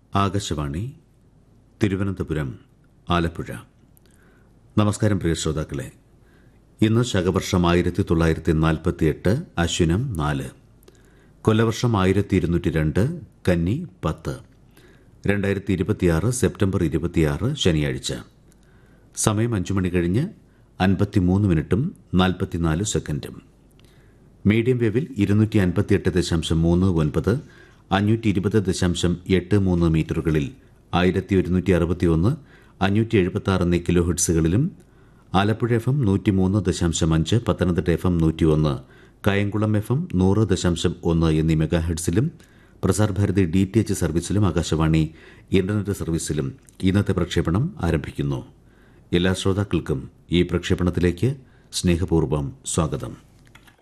ആകാശവാണി തിരുവനന്തപുരം ആലപ്പുഴ നമസ്കാരം പ്രിയ ശ്രോതാക്കളെ ഇന്ന് ശകവർഷം ആയിരത്തി തൊള്ളായിരത്തി നാൽപ്പത്തി എട്ട് അശ്വിനം നാല് കൊല്ലവർഷം ആയിരത്തി ഇരുന്നൂറ്റി രണ്ട് കന്നി പത്ത് രണ്ടായിരത്തി ഇരുപത്തിയാറ് സെപ്റ്റംബർ ഇരുപത്തിയാറ് ശനിയാഴ്ച സമയം അഞ്ചു മണി കഴിഞ്ഞ് അൻപത്തിമൂന്ന് മിനിറ്റും നാൽപ്പത്തിനാല് സെക്കൻഡും മീഡിയം വേവിൽ ഇരുന്നൂറ്റി അൻപത്തിയെട്ട് ദശാംശം മൂന്ന് ഒൻപത് അഞ്ഞൂറ്റി ഇരുപത് ദശാംശം എട്ട് മൂന്ന് മീറ്ററുകളിൽ ആയിരത്തി ഒരുന്നൂറ്റി അറുപത്തി ഒന്ന് അഞ്ഞൂറ്റി എഴുപത്തി ആറ് എന്നീ കിലോ ഹെഡ്സുകളിലും ആലപ്പുഴ എഫ് എം നൂറ്റി മൂന്ന് ദശാംശം അഞ്ച് പത്തനംതിട്ട എഫ് എം നൂറ്റി ഒന്ന് കായംകുളം എഫ് എം നൂറ് ദശാംശം ഒന്ന് എന്നീ മെഗാ ഹെഡ്സിലും Prasar Bharati D T H സർവീസിലും ആകാശവാണി ഇന്റർനെറ്റ് സർവീസിലും ഇന്നത്തെ പ്രക്ഷേപണം ആരംഭിക്കുന്നു എല്ലാ ശ്രോതാക്കൾക്കും ഈ പ്രക്ഷേപണത്തിലേക്ക് സ്നേഹപൂർവ്വം സ്വാഗതം